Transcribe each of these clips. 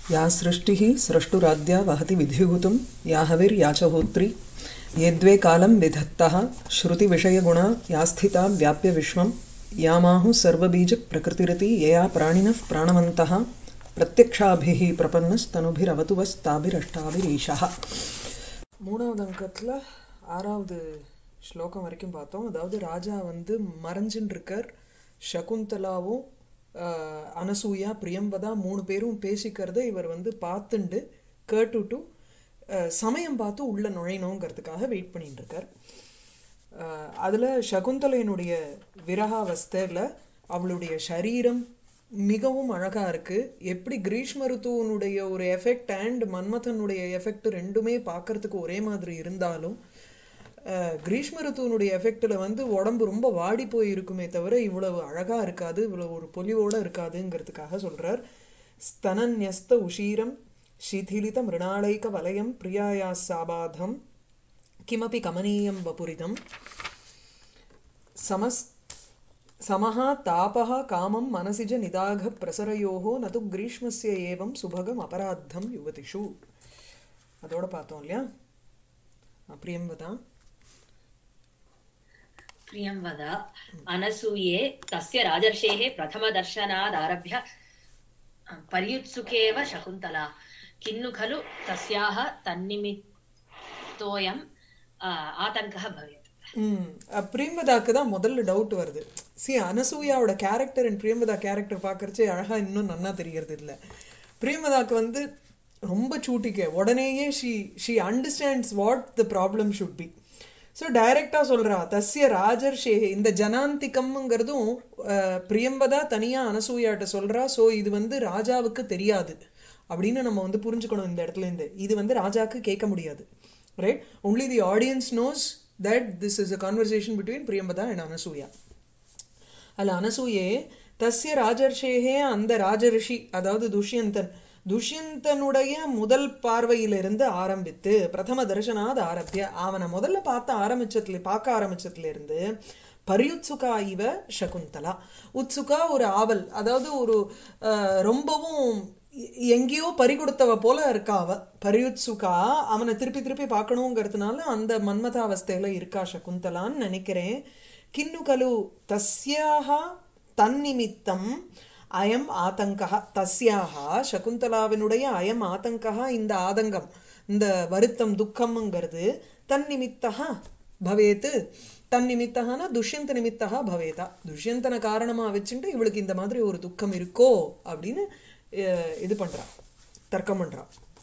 या सृष्टिः स्रष्टुराद्या वहति विधिहुतं या हविर्या च होत्री ये द्वे कालं विधत्तः श्रुतिविषयगुणा या स्थिता व्याप्य विश्वं यामाहुः सर्वबीजप्रकृतिरिति यया प्राणिनः प्राणवन्तः प्रत्यक्षाभिः प्रपन्नस्तनुभिरवतु वस्ताभिरष्टाभिरीशः மூணாவது அங்கத்தில் ஆறாவது ஸ்லோகம் வரைக்கும் பார்த்தோம் அதாவது ராஜா வந்து மறைஞ்சுன்னு இருக்கார் சகுந்தலாவும் ஆஹ், அனசூயா பிரியம்பதா மூணு பேரும் பேசிக்கிறத இவர் வந்து பார்த்துண்டு கேட்டுட்டு ஆஹ், சமயம் பார்த்து உள்ள நுழையணுங்கிறதுக்காக வெயிட் பண்ணிட்டு இருக்கார் ஆஹ், அதுல சகுந்தலையினுடைய விரகாவஸ்தையில அவளுடைய சரீரம் மிகவும் அழகா இருக்கு எப்படி கிரீஷ்ம ருத்துவனுடைய ஒரு எஃபெக்ட் அண்ட் மன்மதனுடைய எஃபெக்ட் ரெண்டுமே பார்க்கறதுக்கு ஒரே மாதிரி இருந்தாலும் அஹ், கிரீஷ்ம ருத்துவனுடைய எஃபெக்ட்ல வந்து உடம்பு ரொம்ப வாடி போய் இருக்குமே தவிர இவ்வளவு அழகா இருக்காது இவ்வளவு ஒரு பொலிவோட இருக்காதுங்கிறதுக்காக சொல்றார் ஸ்தனன்யஸ்த உஷீரம் சிதிலித மிருணாளைக வலயம் பிரியாயா சாபாதம் கிமபி கமனீயம் வபுரிதம் சமஸ் समः तापः कामं मनसि च निदाघप्रसरयोः न तु ग्रीष्मस्य एवं सुभगम् अपराद्धं युवतिषु அதோட பார்த்தோம் இல்லையா பிரியம் வதா प्रियं वद अनसूये तस्य राजर्षेः प्रथमदर्शनादारभ्य पर्युत्सुकेव शकुन्तला किन्नु खलु तस्याः तन्निमित्तोऽयम् आ, आतङ्कः भवेत् ம் பிரியம்பதாக்கு தான் முதல்ல டவுட் வருது சி அனசூயாவோட கேரக்டர் அண்ட் பிரியம்பதா கேரக்டர் பார்க்கறச்சே அழகா இன்னும் நன்னா தெரியறது இல்ல பிரியம்பதாக்கு வந்து ரொம்ப சூட்டிக்க உடனேயே she she understands what the problem should be so டைரக்டா சொல்றா தஸ்ய ராஜர் ஷே இந்த ஜனாந்திகம்ங்கிறதும் அஹ், பிரியம்பதா தனியா அனசூயாட்ட சொல்றா ஸோ இது வந்து ராஜாவுக்கு தெரியாது அப்படின்னு நம்ம வந்து புரிஞ்சுக்கணும் இந்த இடத்துல இருந்து இது வந்து ராஜாக்கு கேட்க முடியாது right only the audience knows that this is a conversation between Priyamvada and Anasuya அல்ல அனசூயே தஸ்ய ராஜர்ஷேகே அந்த ராஜரிஷி அதாவது துஷ்யந்தன் துஷ்யந்தனுடைய முதல் பார்வையிலிருந்து ஆரம்பித்து பிரதம தரிசனாத் ஆரம்பிய அவனை முதல்ல பார்த்த ஆரம்பிச்சதுல பார்க்க ஆரம்பிச்சதுல இருந்து பரியுத்சுகா இவ சகுந்தலா உத்சுகா ஒரு ஆவல் அதாவது ஒரு அஹ், ரொம்பவும் எ- எங்கேயோ பறி கொடுத்தவ போல இருக்கா அவ பரியுத்சுகா அவனை திருப்பி திருப்பி பார்க்கணுங்கிறதுனால அந்த மன்மதாவஸ்தையில இருக்கா சகுந்தலான்னு நினைக்கிறேன் கிண்ணு கலு தஸ்யாக தன்னிமித்தம் அயம் ஆதங்கா தஸ்யாக சகுந்தலாவினுடைய அயம் ஆதங்கா இந்த ஆதங்கம் இந்த வருத்தம் துக்கம்ங்கிறது தன்னிமித்தா பவேத்து தன்னிமித்தகான துஷ்யந்த நிமித்தகா பவேதா துஷ்யந்தன காரணமா வச்சுட்டு இவளுக்கு இந்த மாதிரி ஒரு துக்கம் இருக்கோ அப்படின்னு அஹ், இது பண்றா தர்க்கம் பண்றா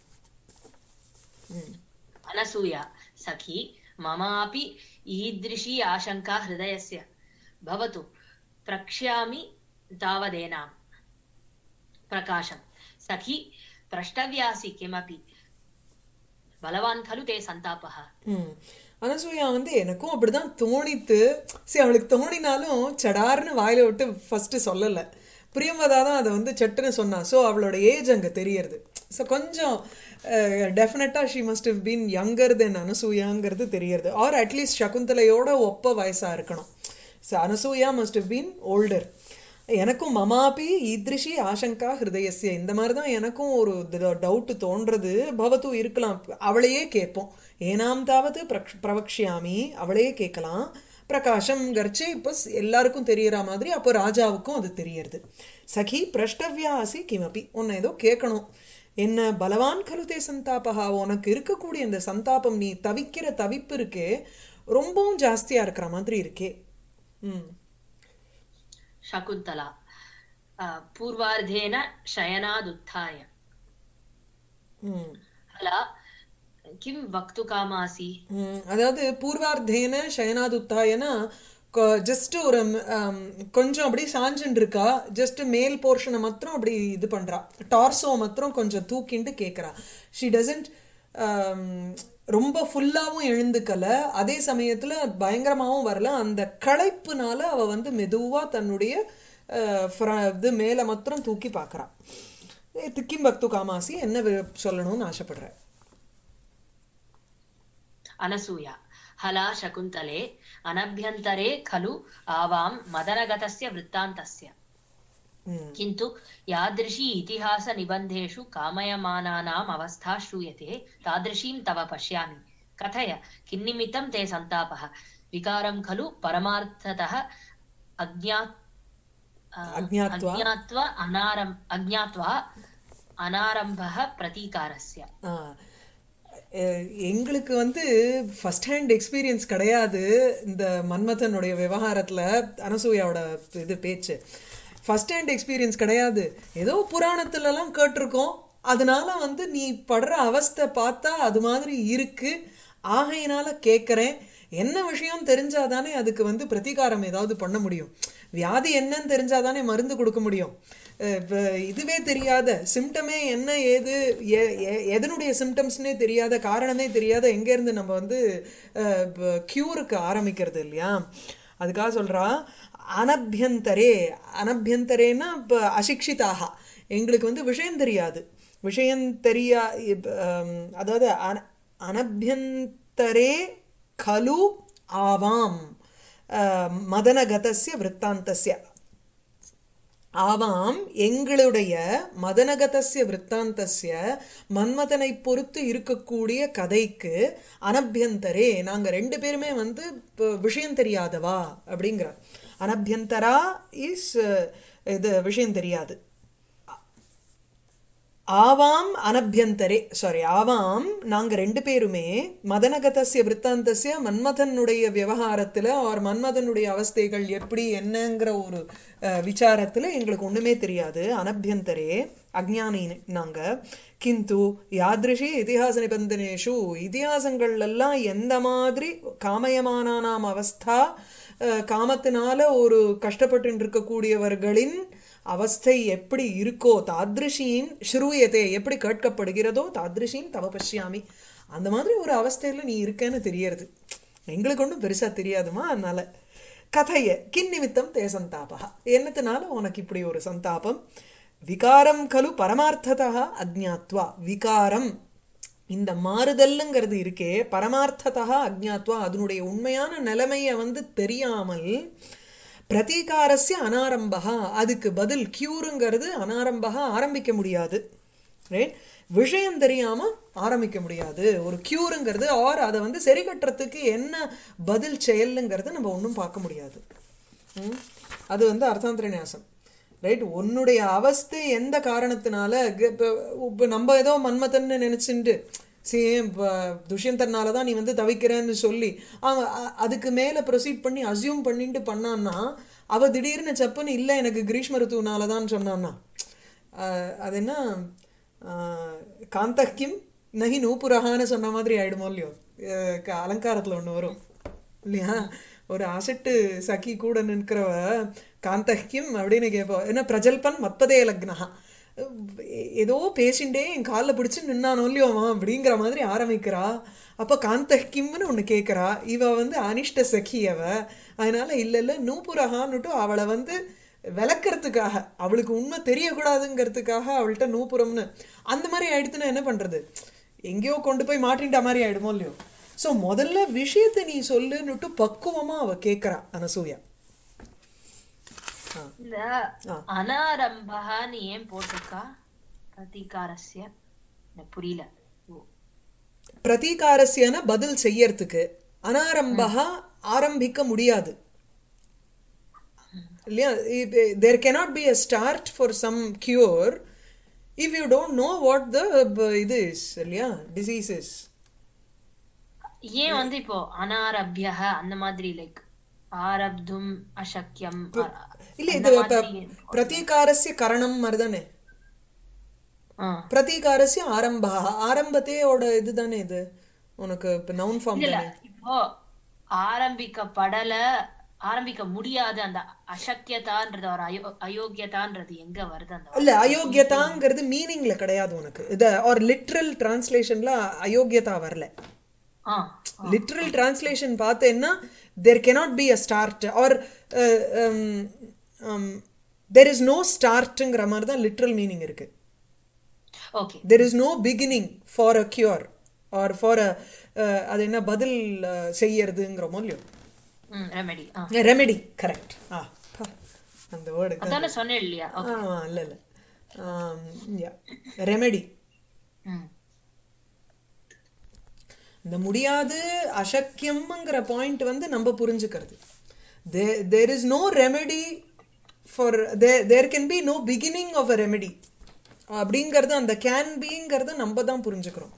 ம் अनसूया सखी ममापि ईदृशी आशङ्का हृदयस्य भवतु प्रक्ष्यामि तावदेनां प्रकाशं सखी प्रष्टव्यासि किमपि बलवान् खलु ते सन्तापः ம் அனசூயா வந்து எனக்கும் அப்படிதான் தோணித்து சரி அவளுக்கு தோணினாலும் சடார்னு வாயில விட்டு ஃபர்ஸ்ட் சொல்லல பிரியம்பதா தான் அதை வந்து சட்டுன்னு சொன்னா ஸோ அவளோட ஏஜ் அங்க தெரியறது ஸோ கொஞ்சம் டெஃபினட்டா she must have been younger than அனசூயாங்கிறது தெரியறது ஆர் அட்லீஸ்ட் சகுந்தலையோட ஒப்ப வயசா இருக்கணும் so Anasuya must have been older எனக்கும் மமாபி ஈத்ரிஷி ஆசங்கா ஹிருதயஸ்ய இந்த மாதிரி தான் எனக்கும் ஒரு டவுட் தோன்றது பவத்து இருக்கலாம் அவளையே கேட்போம் ஏனாம் தாவது பிரக்- பிரவக்ஷ்யாமி அவளையே கேட்கலாம் பிரகாஷம் கர்ச்சே இப்போ ஸ்- எல்லாருக்கும் தெரியற மாதிரி அப்போ ராஜாவுக்கும் அது தெரியறது சகி பிரஷ்டவ்யாசி கிமபி உன்னை ஏதோ கேட்கணும் என்ன பலவான் கலுதே சந்தாபகா உனக்கு இருக்கக்கூடிய இந்த சந்தாபம் நீ தவிக்கிற தவிப்பு இருக்கே ரொம்பவும் ஜாஸ்தியா இருக்கிற மாதிரி இருக்கே ம் शकुन्तला अ, पूर्वार्धेन शयनादुत्थाय ம் अला किं वक्तुकामासि ம், அதாவது பூர்வார்த்தேன சயனாதுத்தாயனா ஜஸ்ட் ஒரு ஆம், கொஞ்சம் அப்படி சாஞ்சுன்னு இருக்கா ஜஸ்ட் மேல் போர்ஷனை மாத்திரம் அப்படி இது பண்றா டார்சோ மாத்திரம் கொஞ்சம் தூக்கிண்டு கேக்குறா ஷி டசன்ட் ரொம்ப ஃபுல்லாவும் எழுந்துக்கல அதே சமயத்துல பயங்கரமாவும் வரல அந்த களைப்புனால அவ வந்து மெதுவா தன்னுடைய அஹ், fr- இது மேல மாத்திரம் தூக்கி பாக்குறா திக்கிம் பக்து காமாசி என்ன வி- சொல்லணும்னு ஆசைப்படுறேன் अनसूया हला शकुन्तले अनभ्यन्तरे खलु आवां मदनगतस्य वृत्तान्तस्य ம் किन्तु यादृशी इतिहासनिबन्धेषु कामयमानानाम् अवस्था श्रूयते तादृशीं तव पश्यामि कथय किन्निमित्तं ते सन्तापः विकारं खलु परमार्थतः अज्ञा अ, अज्ञात्वा? अज्ञात्वा अनारम् अज्ञात्वा अनारम्भः प्रतीकारस्य ஆ. எ- எங்களுக்கு வந்து ஃபர்ஸ்ட் ஹேண்ட் எக்ஸ்பீரியன்ஸ் கிடையாது இந்த மன்மதனுடைய விவகாரத்துல அனசூயாவோட இது பேச்சு ஃபர்ஸ்ட் ஹேண்ட் எக்ஸ்பீரியன்ஸ் கிடையாது ஏதோ புராணத்துல எல்லாம் கேட்டிருக்கோம் அதனால வந்து நீ படுற அவஸ்தை பார்த்தா அது மாதிரி இருக்கு ஆகையினால கேட்கறேன் என்ன விஷயம் தெரிஞ்சாதானே அதுக்கு வந்து பிரதிகாரம் ஏதாவது பண்ண முடியும் வியாதி என்னன்னு தெரிஞ்சாதானே மருந்து கொடுக்க முடியும் அஹ் இப்ப இதுவே தெரியாத சிம்டமே என்ன ஏது எ- எ- எதனுடைய சிம்டம்ஸ்னே தெரியாத காரணமே தெரியாத எங்க இருந்து நம்ம வந்து கியூருக்கு ஆரம்பிக்கிறது இல்லையா அதுக்காக சொல்றா அனபியந்தரே அனபியந்தரேன்னா இப்ப அசிக்ஷிதாக எங்களுக்கு வந்து விஷயம் தெரியாது விஷயம் தெரியா இப்ப, ஹம், அதாவது அன- அனபியந்தரே கலு ஆவாம் அஹ், மதனகதஸ்ய விற்த்தாந்தஸ்ய ஆவாம் எங்களுடைய மதனகதஸ்ய விற்த்தாந்தஸ்ய மன்மதனை பொறுத்து இருக்கக்கூடிய கதைக்கு அனபியந்தரே நாங்க ரெண்டு பேருமே வந்து இப்ப விஷயம் தெரியாதவா அப்படிங்கிறார் அனபியந்தரா இஸ் இது விஷயம் தெரியாது ஆவாம் அனபியந்தரே சாரி ஆவாம் நாங்க ரெண்டு பேருமே மதனகதஸ்ய விற்த்தாந்தஸ்ய மன்மதனுடைய விவகாரத்துல ஆர் மன்மதனுடைய அவஸ்தைகள் எப்படி என்னங்கிற ஒரு அஹ், விசாரத்துல எங்களுக்கு ஒண்ணுமே தெரியாது அனபியந்தரே அஜ்ஞானி நாங்க கிந்து யாதிருஷி இதிகாச நிபந்தனேஷு இதிகாசங்கள் எல்லாம் எந்த மாதிரி காமயமானானாம் அவஸ்தா அஹ், காமத்தினால ஒரு கஷ்டப்பட்டு இருக்கக்கூடியவர்களின் அவஸ்தை எப்படி இருக்கோ தாத்ருஷீம் ஸ்ரூயதே எப்படி கேட்கப்படுகிறதோ தாத்ருஷீம் தவ பஷ்யாமி அந்த மாதிரி ஒரு அவஸ்தையில நீ இருக்கேன்னு தெரியறது எங்களுக்கு ஒண்ணும் பெருசா தெரியாதுமா அதனால கதைய கின் நிமித்தம் தே சந்தாபா என்னத்தினால உனக்கு இப்படி ஒரு சந்தாபம் விகாரம் கலு பரமார்த்ததா அஜ்ஞாத்வா விகாரம் இந்த மாறுதல்ங்கிறது இருக்கே பரமார்த்ததா அஜ்ஞாத்வா அதனுடைய உண்மையான நிலைமைய வந்து தெரியாமல் பிரதீகாரஸ்ய அனாரம்பகா அதுக்கு பதில் கியூருங்கிறது அனாரம்பகா ஆரம்பிக்க முடியாது ரைட் விஷயம் தெரியாம ஆரம்பிக்க முடியாது ஒரு கியூருங்கிறது ஆர் அதை வந்து சரி கட்டுறதுக்கு என்ன பதில் செயலுங்கிறது நம்ம ஒண்ணும் பார்க்க முடியாது ம்? அது வந்து அர்த்தாந்திர நியாசம் ரைட் உன்னுடைய அவஸ்தை எந்த காரணத்தினால க- இப்ப இப்ப நம்ம ஏதோ மன்மதன்னு நினைச்சுட்டு சேம் துஷ்யந்தனால தான் நீ வந்து தவிக்கிறேன்னு சொல்லி அவன் அ- அதுக்கு மேல ப்ரொசீட் பண்ணி அசியூம் பண்ணிட்டு பண்ணான்னா அவ திடீர்னு சப்புன்னு இல்ல எனக்கு கிரீஷ்ம ருத்துனால தான் சொன்னான்னா அஹ் அது என்ன ஆஹ் காந்தக்கிம் நகி நூப்புரகான்னு சொன்ன மாதிரி ஆயிடுமோ இல்லையோ அஹ் க- அலங்காரத்துல ஒண்ணு வரும் இல்லையா ஒரு அசட்டு சகி கூட நிற்கிறவ காந்தக்கியம் அப்படின்னு கேட்பா என்ன பிரஜல்பன் மத்பதே லக்னஹா ஏதோ பேசிண்டே என் கால்ல பிடிச்சு நின்னானோ இல்லையோ அவன் அப்படிங்கிற மாதிரி ஆரம்பிக்கிறா அப்ப காந்தக்கிம்னு ஒண்ணு கேக்குறா இவ வந்து அனிஷ்ட சகி அவ அதனால இல்ல இல்ல நூபுரகான்னுட்டு அவளை வந்து விளக்கறதுக்காக அவளுக்கு உண்மை தெரியக்கூடாதுங்கிறதுக்காக அவள்கிட்ட நூபுரம்னு அந்த மாதிரி ஆயிடுத்துன்னா என்ன பண்றது எங்கேயோ கொண்டு போய் மாட்டின்ற மாதிரி ஆயிடுமோ இல்லையோ சோ முதல்ல விஷயத்தை நீ சொல்லுன்னுட்டு பக்குவமா அவ கேக்குறா அனசூயா ஆ, இந்த ஆ. அனாரம்பகான்னு ஏன் போட்டிருக்கா பிரதீகாரஸ்ய எனக்கு புரியல ஓ. பிரதீகாரஸ்யன பதில் செய்யறதுக்கு அனாரம்பகா ஆரம்பிக்க முடியாது இல்லையா there cannot be a start for some cure if you don't know what the இது இஸ் இல்லையா டிசீஸ் இஸ் ஏன் வந்து இப்போ அனாரபியக அந்த மாதிரி லைக் ஆரப்தும் அசக்கியம் அ- இல்ல அந்த இது மாதிரி பிரதீகாரஸ்ய கரணம் மாதிரிதானே ஆ. பிரதீகாரஸ்ய ஆரம்பா ஆரம்பத்தையோட இதுதானே இது உனக்கு இப்ப நவுன் ஃபார்ம் இல்ல தானே இப்போ ஆரம்பிக்கப்படல ஆரம்பிக்க முடியாது அந்த அசக்கியதான்றது ஒரு அயோ அயோக்கியதான்றது எங்க வருது அந்த இல்ல அயோக்கியதாங்கிறது மீனிங்ல கிடையாது உனக்கு இது ஆர் லிட்ரல் டிரான்ஸ்லேஷன்ல அயோக்கியதா வரல ஆ லிட்ரல் டிரான்ஸ்லேஷன் பார்த்தேன்னா there cannot be a start or there is no ஸ்டார்ட்ங்கிற மாதிரி தான் லிட்ரல் மீனிங் இருக்கு okay there is no beginning for a cure or for a அது என்ன பதில் uh, செய்யறதுங்கிறோமோ இல்லையோ ம் remedy ah remedy correct ah பா. அந்த வேர்டுக்கு அதானே சொன்னேன் இல்லையா ஓகே ஆ இல்ல இல்ல ரெமெடி ம் இந்த முடியாது அசக்கியம்ங்கிற பாயிண்ட் வந்து நம்ம புரிஞ்சுக்கிறது there is no remedy for there can be no beginning of a remedy அப்படிங்கிறது அந்த கேன் பிங்கிறத நம்ம தான் புரிஞ்சுக்கிறோம்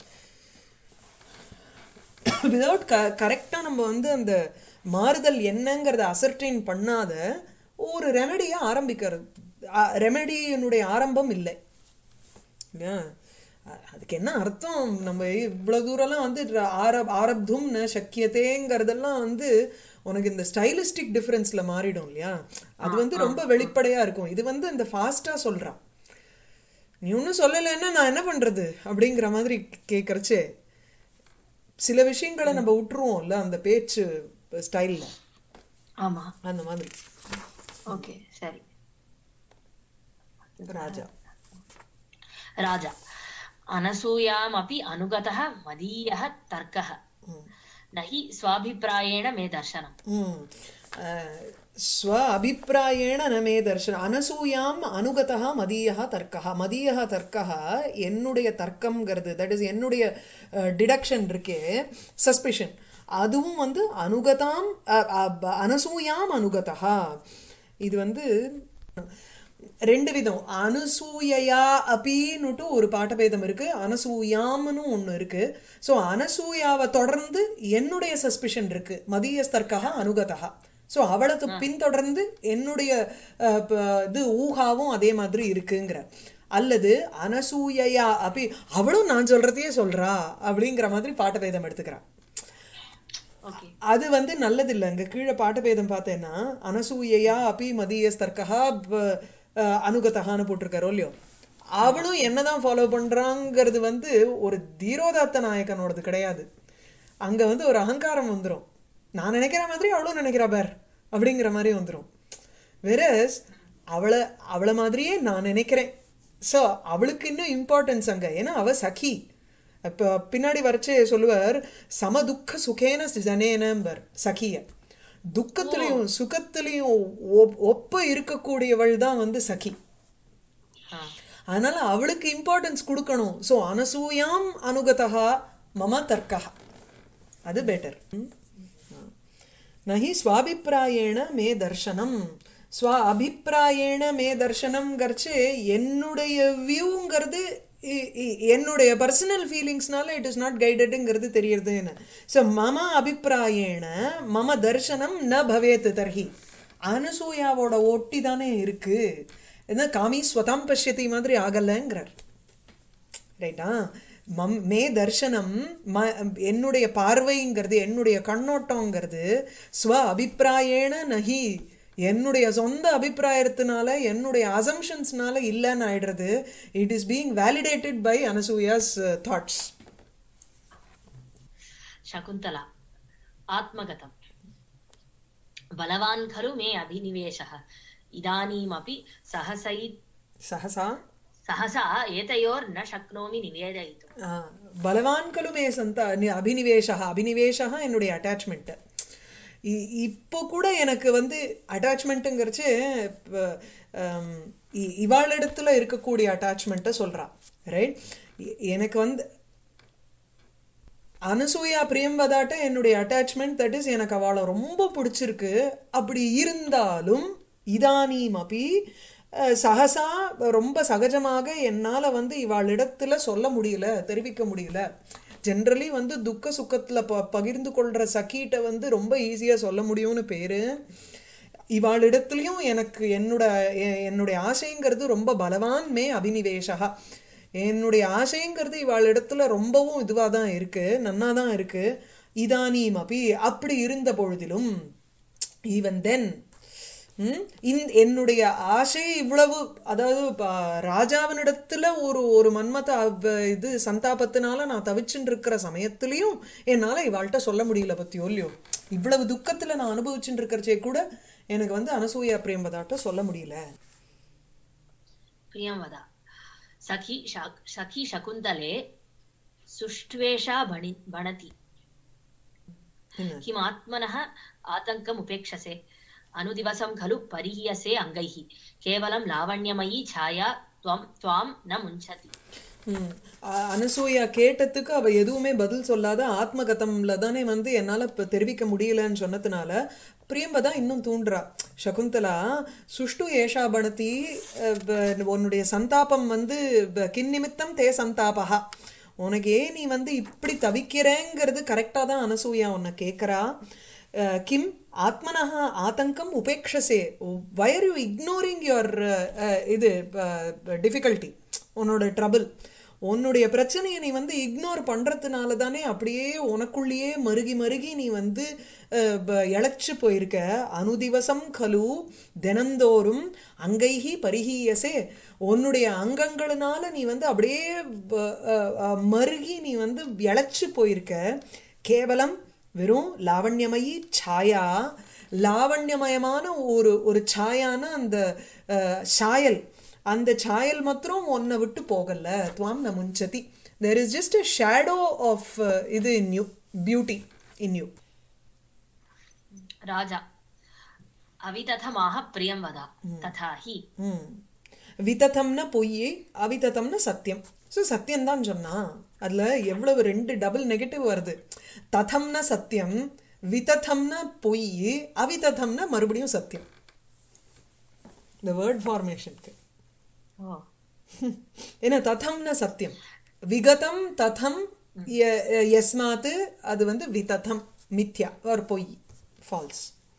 விதவுட் கரெக்டா நம்ம வந்து அந்த மாறுதல் என்னங்கிறத அசர்டைன் பண்ணாத ஒரு ரெமெடியை ஆரம்பிக்கிறது ரெமெடியினுடைய ஆரம்பம் இல்லை இல்லையா? அ- அதுக்கு என்ன அர்த்தம் நம்ம இவ்வளவு தூரம்லாம் வந்து ர- ஆரப் ஆரப்தும் ந சக்கியத்தேங்கிறதெல்லாம் வந்து உனக்கு இந்த ஸ்டைலிஸ்டிக் டிஃபரன்ஸ்ல மாறிடும் இல்லையா அது வந்து ரொம்ப வெளிப்படையா இருக்கும் இது வந்து இந்த ஃபாஸ்டா சொல்றான் நீ ஒன்னும் சொல்லலைன்னா நான் என்ன பண்றது அப்படிங்கிற மாதிரி கேக்குறச்சே சில விஷயங்களை நம்ம விட்டுருவோம்ல அந்த பேச்சு ஸ்டைல்ல ஆமா அந்த மாதிரி ஓகே சரி ராஜா ராஜா अनसूयामपि अनुगतः मदीयः तर्कः ம். न हि स्वाभिप्रायेण मे दर्शनम् ம். அஹ், ஸ்வ அபிப்பிராயேண ந மே தர்ஷன அனசூயாம் அனுகதா மதீயா தர்க்கா மதீயா தர்க்கா என்னுடைய தர்க்கம்ங்கிறது தட் இஸ் என்னுடைய டிடக்ஷன் இருக்கே சஸ்பிஷன் அதுவும் வந்து அனுகதாம் அ- அ- அனசூயாம் அனுகதா இது வந்து ரெண்டு விதம் அனுசூயையா அபின்னுட்டு ஒரு பாட்டபேதம் இருக்கு அனசூயாம்னு ஒண்ணு இருக்கு சோ அனசூயாவை தொடர்ந்து என்னுடைய சஸ்பிஷன் இருக்கு மதியஸ்தர்க்கா அனுகதா சோ அவளை து- பின்தொடர்ந்து என்னுடைய அஹ், ப- இது ஊகாவும் அதே மாதிரி இருக்குங்கிற அல்லது அனசூயையா அபி அவளும் நான் சொல்றதையே சொல்றா அப்படிங்கிற மாதிரி பாட்டபேதம் எடுத்துக்கிறா ஓகே அது வந்து நல்லது இல்ல இங்க கீழே பாட்டபேதம் பார்த்தேன்னா அனசூயையா அபி மதியஸ்தர்க்கா அனுகதகான்னு போட்டிருக்காரோ இல்லையோ அவளும் என்னதான் ஃபாலோ பண்றாங்கிறது வந்து ஒரு தீரோதாத்த நாயகனோடது கிடையாது அங்க வந்து ஒரு அகங்காரம் வந்துரும் நான் நினைக்கிற மாதிரி அவளும் நினைக்கிறா பார் அப்படிங்கிற மாதிரி வந்துரும் வெரஸ் அவளை அவளை மாதிரியே நான் நினைக்கிறேன் சோ அவளுக்கு இன்னும் இம்பார்ட்டன்ஸ் அங்க ஏன்னா அவ சகி இப்ப பின்னாடி வரைச்சே சொல்லுவார் சம துக்க சுகேன ஜனேனம்பர் சகிய துக்கத்திலையும் சுகத்திலையும் ஒப்- ஒப்ப இருக்கக்கூடியவள் தான் வந்து சகி ஆ அதனால அவளுக்கு இம்பார்ட்டன்ஸ் கொடுக்கணும் சோ அனசூயாம் அனுகதா மம தர்க்கா அது பெட்டர் நஹி ஸ்வாபிப்பிராயேண மே தர்சனம் ஸ்வ அபிப்பிராயேண மே தர்சனம் கர்ச்சே என்னுடைய வியூங்கிறது என்னுடைய பர்சனல் ஃபீலிங்ஸ்னால இட் இஸ் நாட் கைடடுங்கிறது தெரியறது என்ன ஸோ மம அபிப்பிராயேண மம தர்சனம் ந பவேத் தர்ஹி அனசூயாவோட ஒட்டி தானே இருக்கு என்ன காமி ஸ்வதம் பஷ்யதி மாதிரி ஆகலங்கிறார் ரைட்டா மம் மே தர்சனம் ம என்னுடைய பார்வைங்கிறது என்னுடைய கண்ணோட்டங்கிறது ஸ்வ அபிப்பிராயேன நஹி என்னுடைய சொந்த அபிப்பிராயத்தினால என்னுடைய அசம்ஷன்ஸ்னால இல்லைன்னு ஆயிடுறது it is being validated by Anasuya's thoughts शकुन्तला आत्मगतम् बलवान् खलु मे अभिनिवेशः इदानीमपि सहसै சஹசா सहसा एतयोर्न शक्नोमि निवेदयितुम् ஆ, பலவான் கலு மே சந்தா நி- அபினிவேஷா அபினிவேஷா என்னுடைய அட்டாச்மெண்ட் இப்போ கூட எனக்கு வந்து அட்டாச்மெண்ட்டுங்கிறச்சு இவாளிடத்துல இருக்கக்கூடிய அட்டாச்மெண்ட்டை சொல்றா ரைட் எனக்கு வந்து அனசூயா பிரியம்பதாட்ட என்னுடைய அட்டாச்மெண்ட் தட் இஸ் எனக்கு அவளை ரொம்ப பிடிச்சிருக்கு அப்படி இருந்தாலும் இதானீம் அப்படி சகசா ரொம்ப சகஜமாக என்னால வந்து இவாளிடத்துல சொல்ல முடியல தெரிவிக்க முடியல ஜென்ரலி வந்து துக்க சுக்கத்துல ப பகிர்ந்து கொள்ற சகிட்ட வந்து ரொம்ப ஈஸியா சொல்ல முடியும்னு பேரு இவாளிடத்துலயும் எனக்கு என்னோட எ- என்னுடைய ஆசைங்கிறது ரொம்ப பலவான் மே அபினிவேஷா என்னுடைய ஆசைங்கிறது இவாளிடத்துல ரொம்பவும் இதுவா தான் இருக்கு நன்னா தான் இருக்கு இதானீம் அப்படி அப்படி இருந்த பொழுதிலும் ஈவன் தென் என்னுடைய ஆசை இவ்வளவு அதாவது ப- ராஜாவினிடத்துல ஒரு ஒரு மன்மத அவ- இது சந்தாபத்தினால நான் தவிச்சுட்டு இருக்கிற சமயத்திலயும் என்னால இவாள்கிட்ட சொல்ல முடியல பத்தியோ இல்லையோ இவ்வளவு துக்கத்துல நான் அனுபவிச்சுட்டு இருக்கிறச்சே கூட எனக்கு வந்து அனசூயா பிரேம்பதாட்ட சொல்ல முடியல प्रियं वद सखी शा- सखी शकुन्तले सुष्ट्वेषा भणि भणति என்ன किमात्मनः आतङ्कम् उपेक्षसे अनुदिवसं खलु परिह्यसे अङ्गैः केवलं लावण्यमयी छाया त्वं त्वां न मुञ्चति ம். அ- அனசூயா கேட்டதுக்கு அவ எதுவுமே பதில் சொல்லாத ஆத்மகதம்ல தானே வந்து என்னால இப்ப தெரிவிக்க முடியலன்னு சொன்னதுனால பிரியம்பதா இன்னும் தூண்டுறா சகுந்தலா சுஷ்டு ஏஷா பணத்தி அஹ், ப- உன்னுடைய சந்தாபம் வந்து ப- கிந்நிமித்தம் தே சந்தாபகா உனக்கு ஏன் நீ வந்து இப்படி தவிக்கிறேங்கிறது கரெக்டா தான் அனசூயா உன்னை கேக்குறா அஹ், கிம் ஆத்மனஹ ஆதங்கம் உபேக்ஷசே why are you ignoring your uh, இது டிஃபிகல்ட்டி உன்னோட ட்ரபிள் உன்னுடைய பிரச்சனையை நீ வந்து இக்னோர் பண்றதுனால தானே அப்படியே உனக்குள்ளேயே மருகி மருகி நீ வந்து அஹ், ப- இளைச்சு போயிருக்க அனுதிவசம் கலு தினந்தோறும் அங்கைஹி பரிஹீயசே உன்னுடைய அங்கங்களினால நீ வந்து அப்படியே ப- அஹ், அஹ், மருகி நீ வந்து இளைச்சு போயிருக்க கேவலம் வெறும் லாவண்யமயி சாயா லாவண்யமயமான ஒரு ஒரு சாயான அந்த அஹ், சாயல் அந்த சாயல் மாத்திரம் உன்னை விட்டு போகல துவாம் ந முஞ்சதி there is just a shadow of இது in you beauty in you राजा अवितथमाह प्रियं वद तथा हि ம் விததம்னா பொய் அவிததம்னா சத்தியம் ஸோ சத்தியம் தான் சொன்னா அதுல எவ்வளவு ரெண்டு டபுள் நெகட்டிவ் வருது ததம்னா சத்தியம் விததம்னா பொய் அவிததம்னா மறுபடியும் சத்தியம் இந்த வேர்ட் ஃபார்மேஷனுக்கு ओ ஏன்னா ததம்னா சத்தியம் விகதம் ததம் ய- ய- யஸ்மாத் அது வந்து விததம் மித்யா ஒரு பொய் ஃபால்ஸ்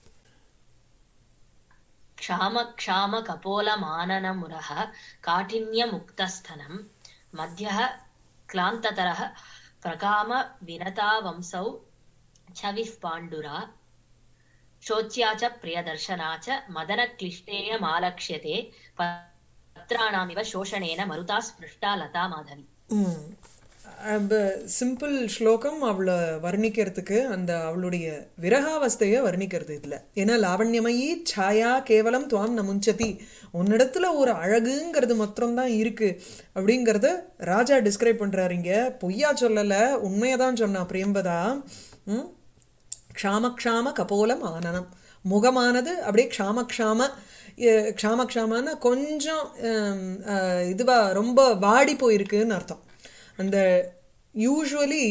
क्षाम क्षाम कपोलमाननमुरः काठिन्यमुक्तस्थनं मध्यः क्लान्ततरः प्रकाम विनतावंसौ छविः पाण्डुरा शोच्या च प्रियदर्शना च मदनक्लिष्टेयमालक्ष्यते पत्राणामिव शोषणेन मरुता स्पृष्टा लता माधवी சிம்பிள் ஸ்லோகம் அவளை வர்ணிக்கிறதுக்கு அந்த அவளுடைய விரகாவஸ்தைய வர்ணிக்கிறது இதுல ஏன்னா லாவண்யமயி சாயா கேவலம் துவாம் ந முஞ்சதி உன்னிடத்துல ஒரு அழகுங்கிறது மாத்திரம் தான் இருக்கு அப்படிங்கறத ராஜா டிஸ்கிரைப் பண்றாரு இங்க பொய்யா சொல்லல உண்மையதான் சொன்னா பிரியம்பதா ம் க்ஷாம க்ஷாம கபோலம் ஆனனம் முகமானது அப்படியே க்ஷாம க்ஷாம அஹ், க்ஷாம க்ஷாமன்னா கொஞ்சம் ஹம், அஹ், இதுவா ரொம்ப வாடி போயிருக்குன்னு அர்த்தம் அந்த யூஸ்வலி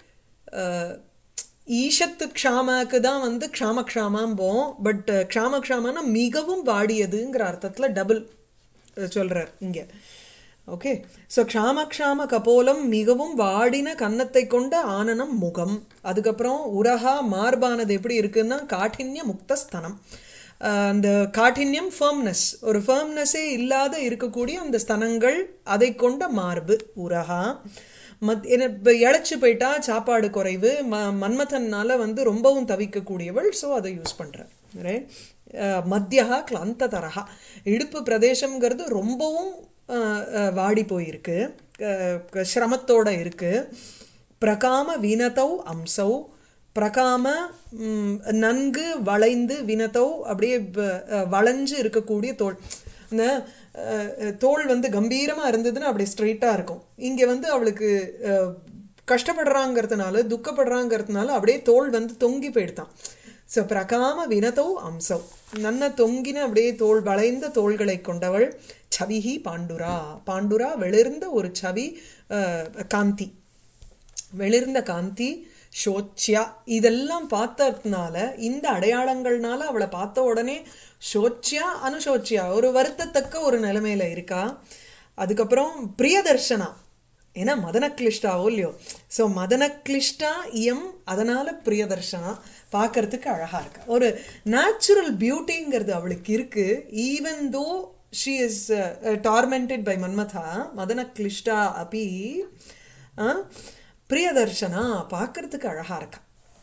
ஈஷத்து க்ஷாமாக்கு தான் வந்து க்ஷாம க்ஷாமாம்போம் பட் க்ஷாம க்ஷாமன்னா மிகவும் வாடியதுங்கிற அர்த்தத்துல டபுள் சொல்றார் இங்க ஓகே சோ க்ஷாம க்ஷாம கபோலம் மிகவும் வாடின கன்னத்தை கொண்ட ஆனனம் முகம் அதுக்கப்புறம் உரஹா மார்பானது எப்படி இருக்குன்னா காഠின்ய முக்தஸ்தனம் ஆஹ் அந்த காഠின்யம் ஃபர்ம்னஸ் ஒரு ஃபர்ம்னஸே இல்லாத இருக்கக்கூடிய அந்த ஸ்தனங்கள் அதை கொண்ட மார்பு உரஹா மத் என்ன இப்ப இழைச்சு போயிட்டா சாப்பாடு குறைவு ம மன்மதன்னால வந்து ரொம்பவும் தவிக்கக்கூடியவள் சோ அதை யூஸ் பண்றேன் ரைட் மத்தியகா கிளாந்த தரகா இடுப்பு பிரதேசம்ங்கிறது ரொம்பவும் அஹ், அஹ், வாடி போயிருக்கு அஹ், க- சிரமத்தோட இருக்கு பிரகாம வினதௌ அம்சௌ பிரகாம ம், நன்கு வளைந்து வினதௌ அப்படியே வ- அஹ், வளைஞ்சு இருக்கக்கூடிய தோல் அந்த அஹ், அஹ், தோல் வந்து கம்பீரமா இருந்ததுன்னா அப்படி ஸ்ட்ரைட்டா இருக்கும் இங்க வந்து அவளுக்கு அஹ், கஷ்டப்படுறாங்கிறதுனால துக்கப்படுறாங்கிறதுனால அப்படியே தோல் வந்து தொங்கி போயிடுதான் சோ பிரகாம வினதௌ அம்சௌ நன்ன தொங்கின அப்படியே தோல் வளைந்த தோள்களை கொண்டவள் சவிஹி பாண்டுரா பாண்டுரா வெளிர்ந்த ஒரு சவி அஹ், காந்தி வெளிர்ந்த காந்தி ஷோச்சியா இதெல்லாம் பார்த்ததுனால இந்த அடையாளங்கள்னால அவளை பார்த்த உடனே ஷோச்சியா அனுஷோச்சியா ஒரு வருத்தத்தக்க ஒரு நிலைமையில இருக்கா அதுக்கப்புறம் பிரியதர்ஷனா ஏன்னா மதனக்லிஷ்டாவோ இல்லையோ சோ மதனக்லிஷ்டா இயம் அதனால பிரியதர்ஷனா பார்க்கறதுக்கு அழகா இருக்கா ஒரு நேச்சுரல் பியூட்டிங்கிறது அவளுக்கு இருக்கு even though she is tormented by Manmatha மதனக்லிஷ்டா அபி ஆஹ், பிரியதர்ஷனா பார்க்கறதுக்கு அழகா இருக்கா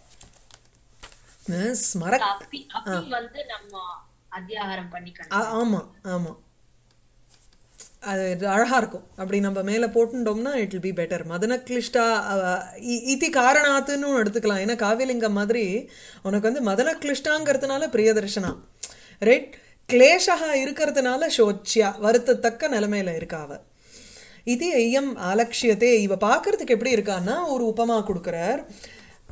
அஹ், ஸ்மரக் அப்பி அப்பி வந்து நம்ம அத்தியாகாரம் ஆ- பண்ணிக்கணும் ஆமா ஆமா அது இது அழகா இருக்கும் அப்படி நம்ம மேல போட்டுட்டோம்னா இட் வில் பி பெட்டர் மதனக்லிஷ்டா அஹ், இ- இதி காரணாத்துன்னு எடுத்துக்கலாம் ஏன்னா காவிலிங்கம் மாதிரி உனக்கு வந்து மதனக்லிஷ்டாங்கிறதுனால பிரியதர்ஷனா ரைட் கிளேஷா இருக்கிறதுனால சோச்சியா வருத்தத்தக்க நிலைமையில இருக்கா அவ இது ஐயம் ஆலட்சியத்தே இவ பார்க்கறதுக்கு எப்படி இருக்கான்னா ஒரு உபமா கொடுக்கிறார்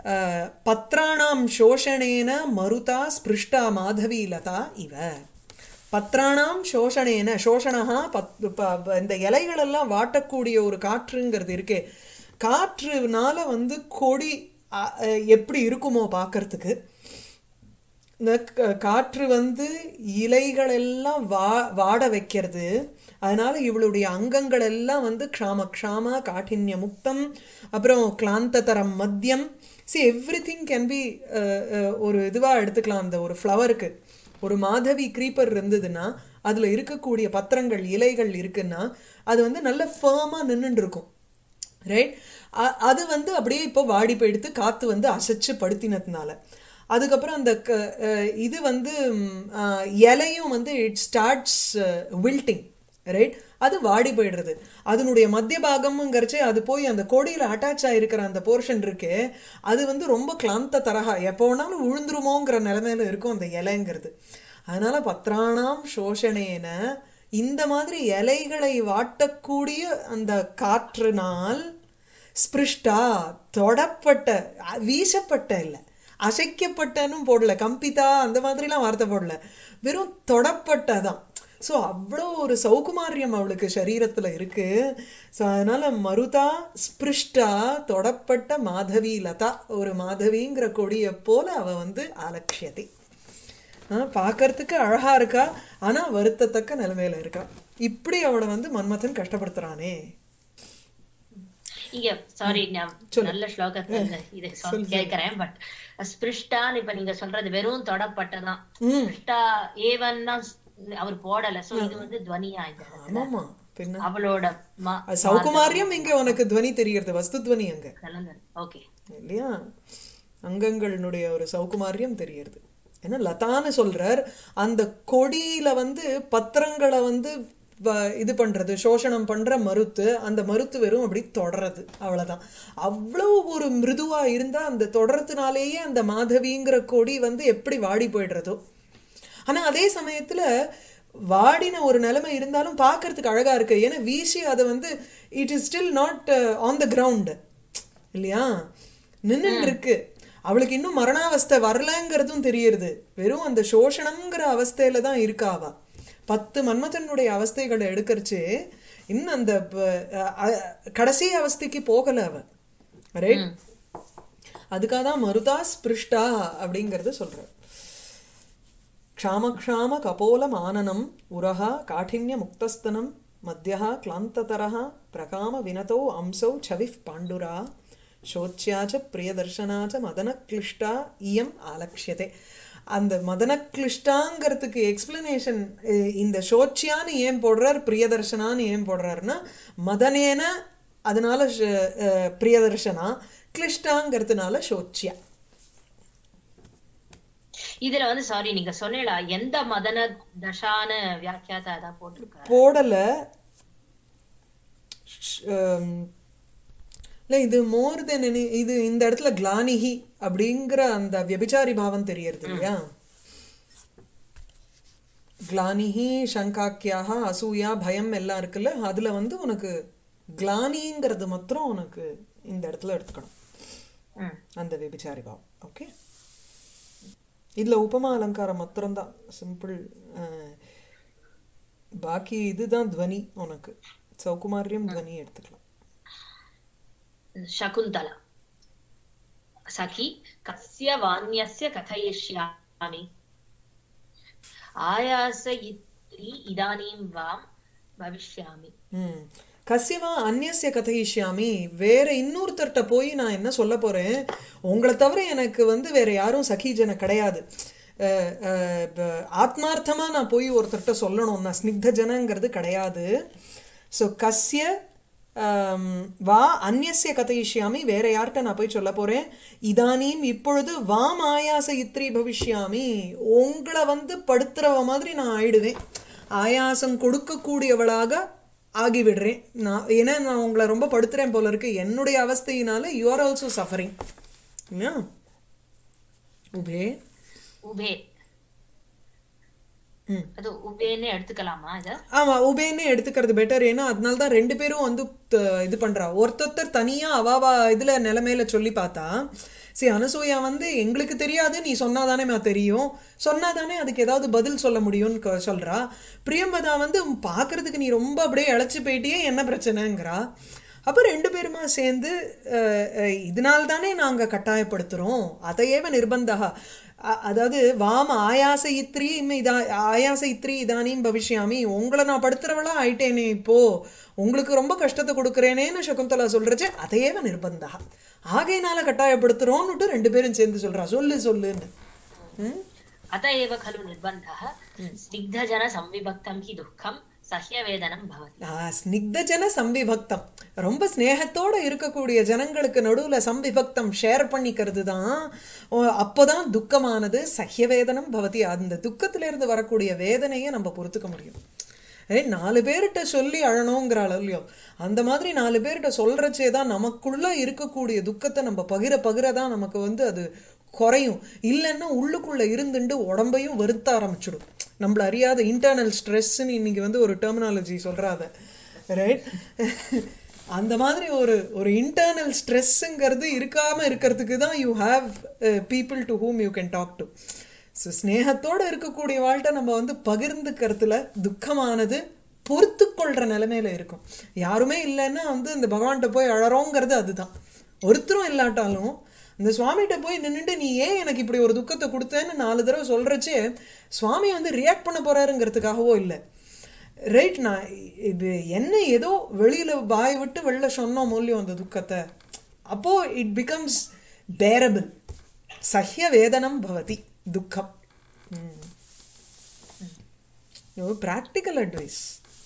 அஹ், பத்ராணாம் சோஷணேன மருதா ஸ்பிருஷ்டா மாதவி லதா இவ பத்ராணாம் சோஷணேன சோஷணஹா பத் ப- ப- இந்த இலைகள் எல்லாம் வாட்டக்கூடிய ஒரு காற்றுங்கிறது இருக்கே காற்றுனால வந்து கொடி அ- அஹ், எப்படி இருக்குமோ பார்க்கறதுக்கு இந்த க- காற்று வந்து இலைகள் எல்லாம் வா வாட வைக்கிறது அதனால இவளுடைய அங்கங்கள் எல்லாம் வந்து க்ஷாம க்ஷாம காഠின்ய முக்தம் அப்புறம் கிளாந்ததரம் மத்தியம் see everything can be ஒரு இதுவா எடுத்துக்கலாம் அந்த ஒரு ஃப்ளவருக்கு ஒரு மாதவி creeper இருந்ததுன்னா அதுல இருக்கக்கூடிய பத்திரங்கள் இலைகள் இருக்குன்னா அது வந்து நல்ல ஃபேமா நின்னுட்டு இருக்கும் ரைட் அது வந்து அப்படியே இப்போ வாடி போயிடுத்து காத்து வந்து அசைச்சு படுத்தினதுனால அதுக்கப்புறம் அந்த க- அஹ் இது வந்து ம், அஹ், இலையும் வந்து இட் ஸ்டார்ட்ஸ் வில்ட்டிங் ரைட் அது வாடி போயிடுறது அதனுடைய மத்திய பாகம்ங்கிறச்சே அது போய் அந்த கொடியில அட்டாச் ஆயிருக்கிற அந்த போர்ஷன் இருக்கே அது வந்து ரொம்ப கிளாந்த தரகா எப்போ வேணாலும் விழுந்துருமோங்கிற நிலைமையில இருக்கும் அந்த இலைங்கிறது அதனால பத்ராணாம் சோஷணேன இந்த மாதிரி இலைகளை வாட்டக்கூடிய அந்த காற்றுனால் ஸ்பிருஷ்டா தொடப்பட்ட அ- வீசப்பட்ட இல்ல அசைக்கப்பட்டனும் போடல கம்பிதா அந்த மாதிரிலாம் வார்த்தை போடல வெறும் தொடப்பட்டதான் சோ அவ்வளோ ஒரு சௌகுமாரியம் அவளுக்கு சரீரத்துல இருக்கு சோ அதனால மருதா ஸ்பிருஷ்டா தொடப்பட்ட மாதவி லதா ஒரு மாதவிங்கிற கொடியை போல அவ வந்து அலட்சியத்தை ஆஹ் பார்க்கறதுக்கு அழகா இருக்கா ஆனா வருத்தத்தக்க நிலைமையில இருக்கா இப்படி அவளை வந்து மன்மதன் கஷ்டப்படுத்துறானே இங்க சாரி நான் சொல்லு. நல்ல ஸ்லோகத்துல இதை சொல் கேக்குறேன் பட் ஸ்பிருஷ்டான்னு இப்ப நீங்க சொல்றது வெறும் தொடப்பட்டதான் ம் ஸ்பிருஷ்டா ஏவன் தான் அவர் போடல சோ இது வந்து துவனியா இந்த இடத்துல ஆமாமா பின்ன அவளோட மா- அது சௌகுமாரியம் இங்க உனக்கு துவனி தெரியறது வஸ்து துவனி அங்க கலந்தது ஓகே இல்லையா அங்கங்களினுடைய ஒரு சௌகுமாரியம் தெரியறது ஏன்னா லதான்னு சொல்றார் அந்த கொடியில வந்து பத்திரங்களை வந்து வ- இது பண்றது சோஷணம் பண்ற மருத்து அந்த மருத்து வெறும் அப்படி தொடறது அவ்வளவுதான் அவ்வளவு ஒரு மிருதுவா இருந்தா அந்த தொடறதுனாலேயே அந்த மாதவிங்கிற கொடி வந்து எப்படி வாடி போயிடுறதோ ஆனா அதே சமயத்துல வாடின ஒரு நிலைமை இருந்தாலும் பார்க்கிறதுக்கு அழகா இருக்கு ஏன்னா வீசி அதை வந்து it is still not on the ground இல்லையா நின்னுட்டு இருக்கு அவளுக்கு இன்னும் மரணாவஸ்தை வரலங்கிறதும் தெரியுது வெறும் அந்த சோஷணம்ங்கிற அவஸ்தையில தான் இருக்கா அவ பத்து மன்மதனுடைய அவஸ்தைகளை எடுக்கறச்சு இன்னும் அந்த ப- அ- அ- கடைசி அவஸ்தைக்கு போகல அவ ரைட் அதுக்காக தான் மருதா ஸ்பிருஷ்டா அப்படிங்கறது சொல்ற க்ஷாமக்ஷாம கபோலம் ஆனனம் உரஹா காഠின்ய முக்தஸ்தனம் மத்தியः क्लान्ततरः प्रकाम विनतौ अंसौ छविः पाण्डुरा शोच्या च प्रियदर्शना च मदनक्लिष्टा इयम् आलक्ष्यते அந்த மதனக்லிஷ்டாங்கிறதுக்கு எக்ஸ்பிளனேஷன் இந்த சோச்சியான்னு ஏன் போடுறார் பிரியதர்ஷனான்னு ஏன் போடுறாருன்னா மதனேன அதனால ஷ- அஹ், பிரியதர்ஷனா கிளிஷ்டாங்கிறதுனால சோச்சியா இதுல வந்து சாரி நீங்க சொன்னீங்களா எந்த மதன தசான வியாக்கியாதா அதான் போட்டிருக்காரு போடல ஷ்- ஹம், இல்ல இது மோர் தென் இது இந்த இடத்துல கிளானிஹி அப்படிங்கிற அந்த வியபிச்சாரி பாவம் தெரியறது இல்லையா கிளானிஹி சங்காக்கியாக அசூயா பயம் எல்லாம் இருக்குல்ல அதுல வந்து உனக்கு கிளானிங்கிறது மாத்திரம் உனக்கு இந்த இடத்துல எடுத்துக்கணும் ம். அந்த விபிச்சாரி பாவம் ஓகே இதுல உபமா அலங்காரம் மாத்திரம்தான் சிம்பிள் பாக்கி இதுதான் துவனி உனக்கு சௌகுமாரியம் துவனி எடுத்துக்கலாம் शकुन्तला सखी कस्य वान्यस्य कथयिष्यामि आयासयित्री इदानीं वां भविष्यामि ம் கசிவா அந்நியசிய கதையிஷ்யாமி வேற இன்னொருத்தர்ட்ட போய் நான் என்ன சொல்ல போறேன் உங்களை தவிர எனக்கு வந்து வேற யாரும் சகீஜன கிடையாது அஹ், அஹ், ப- ஆத்மார்த்தமா நான் போய் ஒருத்தர்ட்ட சொல்லணும்னா ஸ்னிக்த ஜனங்கிறது கிடையாது சோ கஸ்ய ஆம், வா அந்நியசிய கதையிஷ்யாமி வேற யார்கிட்ட நான் போய் சொல்ல போறேன் இதானீம் இப்பொழுது வாம் ஆயாச இத்ரி பவிஷ்யாமி உங்களை வந்து படுத்துறவ மாதிரி நான் ஆயிடுவேன் ஆயாசம் கொடுக்கக்கூடியவளாக ஆகிவிடுறேன் நான் ஏன்னா நான் உங்களை ரொம்ப படுத்துறேன் போல இருக்கு என்னுடைய அவஸ்தையினால யூ ஆர் ஆல்சோ சஃபரிங் இல்லையா உபே உபே ம் அது உபேன்னு எடுத்துக்கலாமா இத ஆமா உபேன்னு எடுத்துக்கிறது பெட்டர் ஏன்னா அதனால தான் ரெண்டு பேரும் வந்து த- இது பண்றா ஒருத்தொருத்தர் தனியா அவாவா இதுல நிலைமையில சொல்லி பார்த்தா சரி அனசூயா வந்து எங்களுக்கு தெரியாது நீ சொன்னாதானே நான் தெரியும் சொன்னாதானே அதுக்கு ஏதாவது பதில் சொல்ல முடியும்னு க- சொல்றா பிரியம்பதா வந்து பாக்குறதுக்கு நீ ரொம்ப அப்படியே இழைச்சு போயிட்டியே என்ன பிரச்சனைங்கிறா அப்ப ரெண்டு பேருமா சேர்ந்து அஹ், அஹ், இதனால தானே நாங்க கட்டாயப்படுத்துறோம் அதையேவ நிர்பந்தா அ- அதாவது வாம ஆயாச இத்ரி இதா ஆயாச இத்ரி இதானியும் பவிஷ்யாமி உங்களை நான் படுத்துறவளா ஆயிட்டேனே இப்போ உங்களுக்கு ரொம்ப கஷ்டத்தை கொடுக்குறேனேன்னு சகுந்தலா சொல்றச்சு அதையேவ நிர்பந்தா ஆகையினால கட்டாயப்படுத்துறோம்னுட்டு ரெண்டு பேரும் சேர்ந்து சொல்றா சொல்லு சொல்லுன்னு ம்? अत एव खलु निर्बन्धः स्निग्धजनसंविभक्तं हि दुःखं सह्यवेदनं भवति ஆ, ஸ்னிக்த ஜன சம்விபக்தம் ரொம்ப ஸ்நேகத்தோட இருக்கக்கூடிய ஜனங்களுக்கு நடுவுல சம்விபக்தம் ஷேர் பண்ணிக்கிறது தான் அப்போதான் துக்கமானது சஹ்ய வேதனம் பவதி அந்த துக்கத்துல இருந்து வரக்கூடிய வேதனையை நம்ம பொறுத்துக்க முடியும் ஏய் நாலு பேர்கிட்ட சொல்லி அழணுங்கிறாள் இல்லையோ அந்த மாதிரி நாலு பேர்கிட்ட சொல்றச்சே தான் நமக்குள்ள இருக்கக்கூடிய துக்கத்தை நம்ம பகிர பகிரதான் நமக்கு வந்து அது குறையும் இல்லைன்னா உள்ளுக்குள்ள இருந்துட்டு உடம்பையும் வெறுத்த ஆரம்பிச்சிடும் நம்மள அறியாத இன்டர்னல் ஸ்ட்ரெஸ்ன்னு இன்னைக்கு வந்து ஒரு டெர்மினாலஜி சொல்றாத ரைட் அந்த மாதிரி ஒரு ஒரு இன்டர்னல் ஸ்ட்ரெஸ்ஸுங்கிறது இருக்காம இருக்கிறதுக்கு தான் you have people to whom you can talk to so ஸ்னேகத்தோட இருக்கக்கூடிய வாழ்க்கை நம்ம வந்து பகிர்ந்துக்கிறதுல துக்கமானது பொறுத்து கொள்ற நிலைமையில இருக்கும் யாருமே இல்லைன்னா வந்து இந்த பகவான்கிட்ட போய் அழறோங்கிறது அதுதான் ஒருத்தரும் இல்லாட்டாலும் இந்த சுவாமிகிட்ட போய் நின்னுட்டு நீ ஏன் எனக்கு இப்படி ஒரு துக்கத்தை கொடுத்தேன்னு நாலு தடவை சொல்றச்சே சுவாமி வந்து ரியாக்ட் பண்ண போறாருங்கிறதுக்காகவோ இல்லை ரைட் நான் இது என்ன ஏதோ வெளியில வாய் விட்டு வெளில சொன்னோம் மூலியம் அந்த துக்கத்தை அப்போ இட் பிகம்ஸ் பேரபிள் சஹ்ய வேதனம் பவதி துக்கம் பிராக்டிக்கல் அட்வைஸ்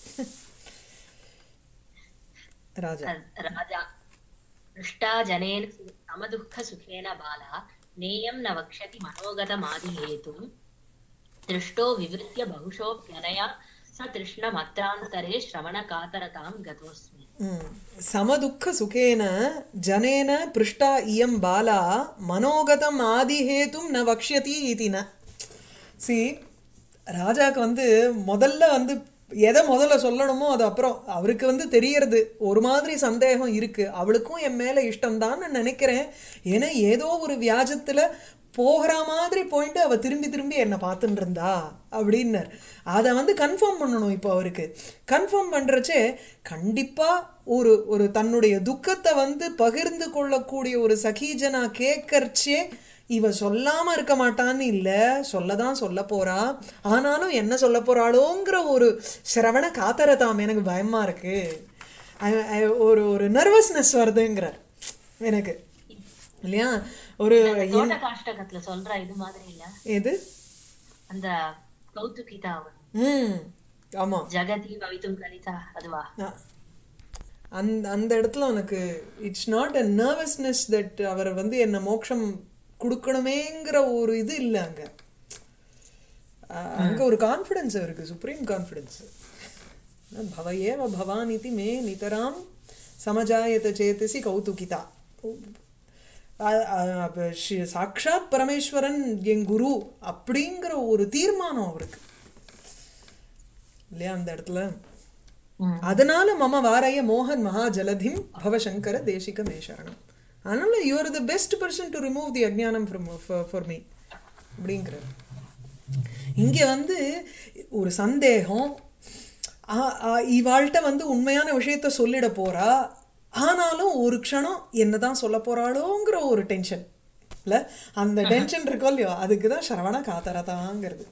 ராஜா राजा दृष्टा जनेन समदुःखसुखेन बाला नेयं न वक्ष्यति मनोगतमादिहेतुं दृष्टो विवृत्य बहुशोऽप्यनया स तृष्णमत्रान्तरे श्रवणकातरतां गतोऽस्मि ம். சமதுக்க சுகேன ஜனேன பிருஷ்டா இயம் பாலா மனோகதம் ஆதிஹேதும் ந வக்ஷ்யதி இதி ந சி ராஜாக்கு வந்து முதல்ல வந்து எதை முதல்ல சொல்லணுமோ அது அப்புறம் அவருக்கு வந்து தெரியறது ஒரு மாதிரி சந்தேகம் இருக்கு அவளுக்கும் என் மேல இஷ்டம்தான்னு நினைக்கிறேன் ஏன்னா ஏதோ ஒரு வியாஜத்துல போகிற மாதிரி போயிட்டு அவ திரும்பி திரும்பி என்னை பார்த்துட்டு இருந்தா அப்படின்னார் அதை வந்து கன்ஃபார்ம் பண்ணணும் இப்போ அவருக்கு கன்ஃபார்ம் பண்றச்சே கண்டிப்பா ஒரு ஒரு தன்னுடைய துக்கத்தை வந்து பகிர்ந்து கொள்ளக்கூடிய ஒரு சகீஜனா கேட்கறச்சே இவ சொல்லாம இருக்க மாட்டான்னு இல்ல சொல்லதான் சொல்ல போறா ஆனாலும் என்ன சொல்ல போறாளோங்கிற ஒரு சிரவண காத்தரதாம் எனக்கு பயமா இருக்கு I- I- ஒரு ஒரு நர்வஸ்னஸ் வருதுங்கிறார் எனக்கு இல்லையா ஒரு அந்த தோட்ட காஷ்டகத்துல சொல்ற இது மாதிரி இல்ல எது அந்த கௌதுகிதா ம் ஆமா ஜகதி பவித்தும் கலிதா அதுவா அ- அந்த அந்த இடத்துல உனக்கு it's not a nervousness that அவர் வந்து என்ன மோட்சம் கொடுக்கணுமேங்கிற ஒரு இது இல்ல அங்க அ- அங்க ஒரு கான்ஃபிடன்ஸ் இருக்கு சுப்ரீம் கான்ஃபிடன்ஸ் பவ ஏவ பவானிதி மே நிதராம் சமஜாயத சேதசி கௌதுகிதா அ- அ- அப்ப ஷி- சாக்ஷாத் பரமேஸ்வரன் என் குரு அப்படிங்கிற ஒரு தீர்மானம் அவருக்கு இல்லையா அந்த இடத்துல அதனால மம வாரைய மோகன் மகா ஜலதிம் பவசங்கர தேசிக மேஷரணம் அதனால you are the best person to remove the அஜ்ஞானம் ஃப்ரம் ஃபார் மீ அப்படிங்கிறார் இங்க வந்து ஒரு சந்தேகம் ஆ- ஆ, இவாள்கிட்ட வந்து உண்மையான விஷயத்த சொல்லிட போறா ஆனாலும் ஒரு க்ஷணம் என்னதான் சொல்ல போறாளோங்கிற ஒரு டென்ஷன் இல்ல அந்த டென்ஷன் இருக்கோ இல்லையோ அதுக்குதான் சரவண காத்தரதாங்கிறது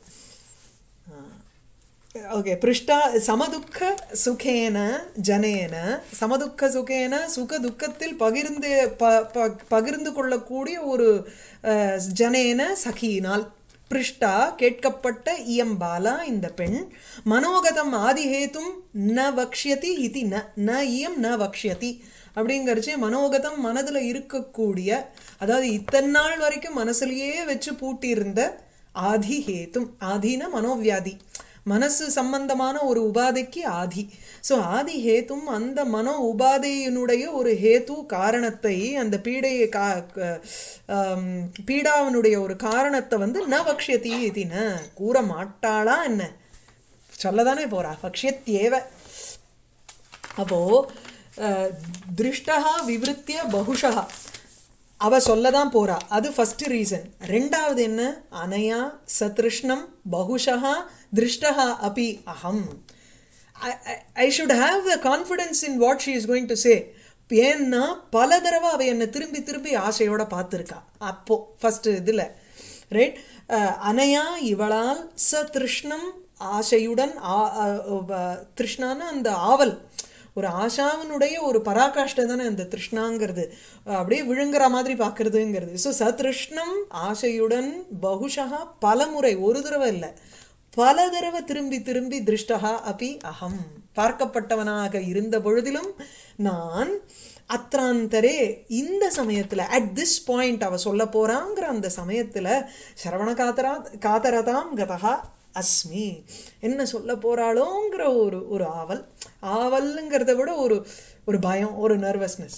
ஓகே பிருஷ்டா சமதுக்க சுகேன ஜனேன சமதுக்க சுகேன சுக துக்கத்தில் பகிர்ந்து ப- ப- பகிர்ந்து கொள்ளக்கூடிய ஒரு அஹ், ஜனேன சகியினால் பிருஷ்டா கேட்கப்பட்ட இயம் பாலா இந்த பெண் மனோகதம் ஆதிஹேத்தும் ந வக்ஷ்யதி இதி ந ந இயம் ந வக்ஷ்யதி அப்படிங்கறச்சே மனோகதம் மனதுல இருக்கக்கூடிய அதாவது இத்தனை நாள் வரைக்கும் மனசுலயே வச்சு பூட்டியிருந்த ஆதி ஹேத்தும் ஆதின மனோவியாதி மனசு சம்பந்தமான ஒரு உபாதைக்கு ஆதி சோ ஆதி ஹேத்தும் அந்த மனோ உபாதையினுடைய ஒரு ஹேத்து காரணத்தை அந்த பீடையை கா க- ஆம், பீடாவனுடைய ஒரு காரணத்தை வந்து ந வக்ஷயதி இது ந கூற மாட்டாளா என்ன சொல்லதானே போறா வக்ஷியத்யேவ அப்போ அஹ், திருஷ்டா விவருத்திய பகுஷா அவ சொல்லதான் போறா அது ஃபர்ஸ்ட் ரீசன் ரெண்டாவது என்ன அனயா சத்ருஷ்ணம் பகுஷா திருஷ்டா அபி அகம் I should have the confidence in what she is going to say ஏன்னா பல தடவை அவ என்னை திரும்பி திரும்பி ஆசையோட பார்த்துருக்கா அப்போ ஃபர்ஸ்ட் இதுல ரைட் அனையா இவளால் ச திருஷ்ணம் ஆசையுடன் திருஷ்ணான அந்த ஆவல் ஒரு ஆஷாவனுடைய ஒரு பராகாஷ்டை தானே அந்த திருஷ்ணாங்கிறது அப்படியே விழுங்குற மாதிரி பார்க்கறதுங்கிறது ஸோ சத்ருஷ்ணம் ஆசையுடன் பகுஷா பலமுறை ஒரு தடவை இல்லை பல தடவை திரும்பி திரும்பி திருஷ்டகா அபி அகம் பார்க்கப்பட்டவனாக இருந்த பொழுதிலும் நான் அத்ராந்தரே இந்த சமயத்துல அட் திஸ் பாயிண்ட் அவ சொல்ல போறாங்கிற அந்த சமயத்துல சரவண காத்தரா காத்தரதாம் கதகா அஸ்மி என்ன சொல்ல போறாளோங்கிற ஒரு ஒரு ஆவல் ஆவல்ங்கிறத விட ஒரு ஒரு பயம் ஒரு நர்வஸ்னஸ்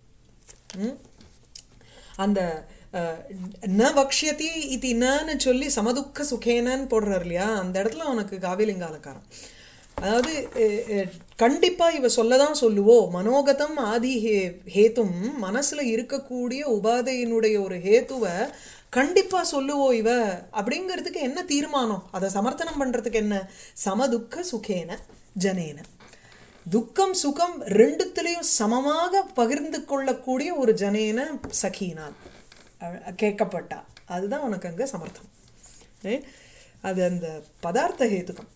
அந்த ந வக்ஷியதி இது நன்னு சொல்லி சமதுக்க சுகேனன்னு போடுறாரு இல்லையா அந்த இடத்துல அவனுக்கு காவிலிங்க அலங்காரம் அதாவது கண்டிப்பா இவ சொல்லதான் சொல்லுவோ மனோகதம் ஆதி ஹே ஹேத்தும் மனசுல இருக்கக்கூடிய உபாதையினுடைய ஒரு ஹேத்துவ கண்டிப்பா சொல்லுவோ இவ அப்படிங்கிறதுக்கு என்ன தீர்மானம் அதை சமர்த்தனம் பண்றதுக்கு என்ன சமதுக்க சுகேன ஜனேன துக்கம் சுகம் ரெண்டுத்திலையும் சமமாக பகிர்ந்து கொள்ளக்கூடிய ஒரு ஜனேன சகினால் கேட்கப்பட்டா அதுதான் உனக்கு அங்க சமர்த்தம் அது அந்த பதார்த்த ஹேத்துக்கம்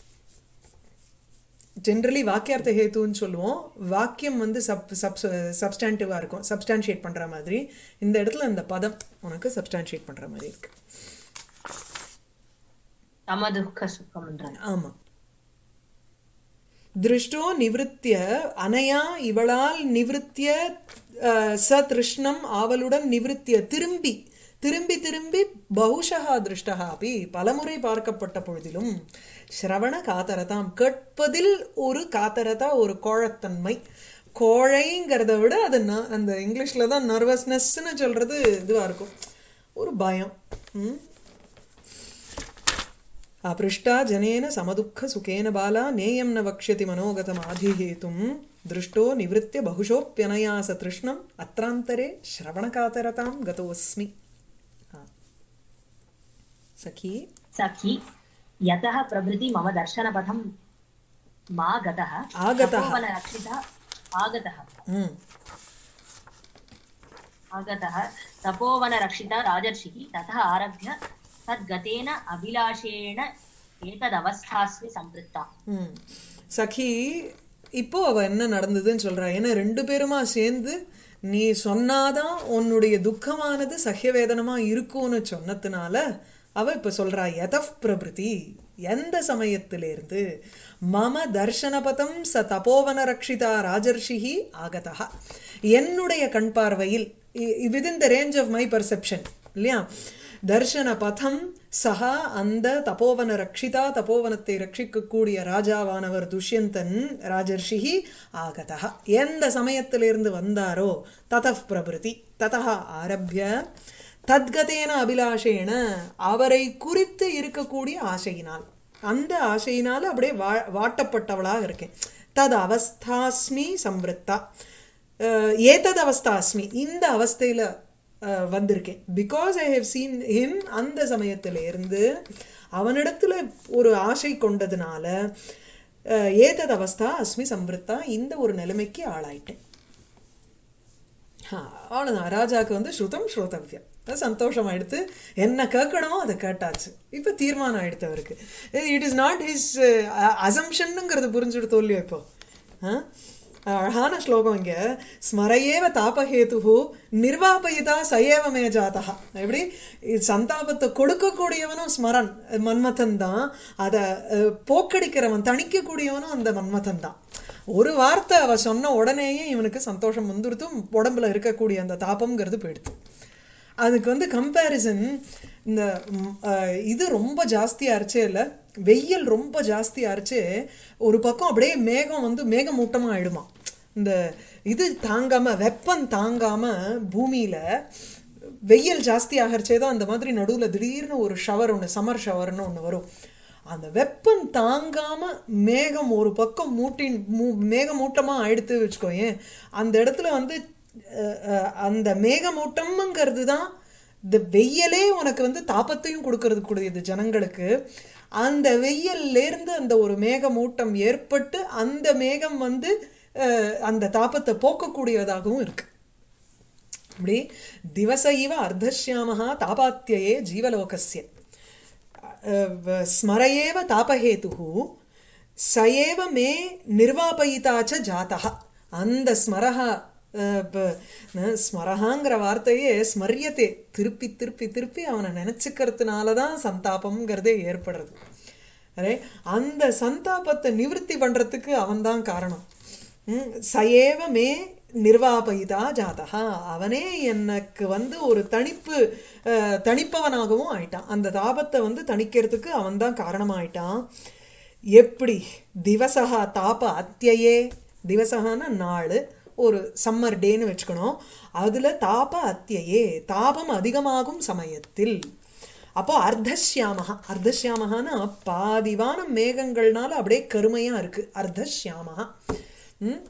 ஜென்ரலி வாக்கியார்த்த ஹேத்துன்னு சொல்லுவோம் வாக்கியம் வந்து சப் சப் சப்ஸ்டான்டிவா இருக்கும் சப்ஸ்டான்ஷியேட் பண்ற மாதிரி இந்த இடத்துல அந்த பதம் உனக்கு சப்ஸ்டான்ஷியேட் பண்ற மாதிரி இருக்கு சமதுக்க சுகம் ஆமா திருஷ்டோ நிவிருத்திய அனையா இவளால் நிவிருத்திய ச திருஷ்ணம் ஆவலுடன் நிவிருத்திய திரும்பி திரும்பி திரும்பி பகுஷகா திருஷ்டா அப்படி பலமுறை பார்க்கப்பட்ட பொழுதிலும் சிரவண காத்தரதாம் கேட்பதில் ஒரு காத்தரதா ஒரு கோழத்தன்மை கோழைங்கிறத விட அது அந்த இங்கிலீஷ்ல தான் நர்வஸ்னஸ்ன்னு சொல்றது இதுவா இருக்கும் ஒரு பயம் உம் अपृष्टा जनेन समदुःखसुखेन बाला नेयं न वक्ष्यति मनोगतमाधिहेतुं दृष्टो निवृत्य बहुशोऽप्यनया स तृष्णम् अत्रान्तरे श्रवणकातरतां गतोऽस्मि सखी सखी यतः प्रभृति मम दर्शनपथं मा गतः आगतः रक्षिता आगतः आगतः तपोवनरक्षिता राजर्षिः ततः आरभ्य तद्गतेन अभिलाषेण एतदवस्थास्मि संवृत्ता சகி இப்போ அவ என்ன நடந்ததுன்னு சொல்றா ஏன்னா ரெண்டு பேருமா சேர்ந்து நீ சொன்னாதான் உன்னுடைய துக்கமானது சஹ்ய வேதனமா இருக்கும்னு சொன்னதுனால அவ இப்ப சொல்றா எதப் பிரபிருதி எந்த சமயத்திலிருந்து மம தர்ஷனபதம் ச தபோவன ரக்ஷிதா ராஜர்ஷிஹி ஆகதா என்னுடைய கண் பார்வையில் within the range of my perception இல்லையா தர்ஷன பதம் சஹா அந்த தபோவன ரக்ஷிதா தபோவனத்தை ரட்சிக்கக்கூடிய ராஜாவானவர் துஷ்யந்தன் ராஜர்ஷிஹி ஆகதா எந்த சமயத்திலிருந்து வந்தாரோ ததப் பிரபிருதி ததா ஆரம்பிய தத்கதேன அபிலாஷேன அவரை குறித்து இருக்கக்கூடிய ஆசையினால் அந்த ஆசையினால அப்படியே வா வாட்டப்பட்டவளாக இருக்கேன் தது அவஸ்தாஸ்மி சம்ருத்தா ஏதது அவஸ்தாஸ்மி இந்த அவஸ்தையில வந்திருக்கேன் because I have seen him அந்த சமயத்துல இருந்து அவனிடத்துல ஒரு ஆசை கொண்டதுனால ஏதது அவஸ்தா அஸ்மி சம்ருத்தா இந்த ஒரு நிலைமைக்கு ஆளாயிட்டேன் அவ்வளவுதான் ராஜாக்கு வந்து ஸ்ருதம் ஸ்ரோதவியம் சந்தோஷம் ஆயிடுத்து என்ன கேட்கணுமோ அதை கேட்டாச்சு இப்ப தீர்மானம் ஆயிடுத்து அவருக்கு இட் இஸ் நாட் ஹிஸ் அசம்ஷன்ங்கிறது புரிஞ்சுடுத்தோ இல்லையோ இப்போ அழகான ஸ்லோகம் இங்க ஸ்மரையேவ தாபஹேது நிர்வாபயிதா சயேவமே ஜாதா எப்படி சந்தாபத்தை கொடுக்கக்கூடியவனும் ஸ்மரன் மன்மதன் தான் அதை போக்கடிக்கிறவன் தணிக்கக்கூடியவனும் அந்த மன்மதன் தான் ஒரு வார்த்தை அவ சொன்ன உடனேயே இவனுக்கு சந்தோஷம் வந்துருத்தும் உடம்புல இருக்கக்கூடிய அந்த தாபம்ங்கிறது போயிடுது அதுக்கு வந்து கம்பேரிசன் இந்த இது ரொம்ப ஜாஸ்தியா அரிச்சே இல்ல வெயில் ரொம்ப ஜாஸ்தியா அரிச்சு ஒரு பக்கம் அப்படியே மேகம் வந்து மேகமூட்டமா ஆயிடுமா இந்த இது தாங்காம வெப்பம் தாங்காம பூமியில வெயில் ஜாஸ்தி ஆகிறச்சேதான் அந்த மாதிரி நடுவுல திடீர்னு ஒரு ஷவர் ஒண்ணு சம்மர் ஷவர்னு ஒண்ணு வரும் அந்த வெப்பம் தாங்காம மேகம் ஒரு பக்கம் மூட்டின் மேகமூட்டமா ஆயிடுத்து வச்சுக்கோயேன் அந்த இடத்துல வந்து அஹ், அஹ், அந்த மேகமூட்டம்ங்கிறது தான் இந்த வெயிலே உனக்கு வந்து தாபத்தையும் கொடுக்கறது கூடியது ஜனங்களுக்கு அந்த வெயில்ல இருந்து அந்த ஒரு மேகமூட்டம் ஏற்பட்டு அந்த மேகம் வந்து அஹ், அந்த தாபத்தை போக்கக்கூடியதாகவும் இருக்கு அப்படி திவச இவ அர்த்தசியாமஹா தாபாத்தியே ஜீவலோகஸ்ய அஹ், வ- ஸ்மரயேவ தாபஹேதுः சயேவ மே நிர்வாபயிதா ச ஜாதः அந்த ஸ்மரஹா அஹ், ப- ந- ஸ்மரஹாங்கிற வார்த்தையே ஸ்மரியத்தே திருப்பி திருப்பி திருப்பி அவனை நினைச்சுக்கிறதுனால தான் சந்தாபம்ங்கிறதே ஏற்படுறது அரே அந்த சந்தாபத்தை நிவர்த்தி பண்றதுக்கு அவன்தான் காரணம் ம், சயேவ மே நிர்வாபயிதா ஜாதகா அவனே எனக்கு வந்து ஒரு தணிப்பு அஹ், தணிப்பவனாகவும் ஆயிட்டான் அந்த தாபத்தை வந்து தணிக்கிறதுக்கு அவன்தான் காரணமாயிட்டான் எப்படி திவசகா தாப அத்தியே திவசகான நாள் ஒரு சம்மர் டேன்னு வச்சுக்கணும் அதுல தாப அத்தியே தாபம் அதிகமாகும் சமயத்தில் அப்போ அர்த்தசியாமகா அர்த்தசியாமகான்னா பாதிவான மேகங்கள்னால அப்படியே கருமையா இருக்கு அர்த்தசியாமகா ம்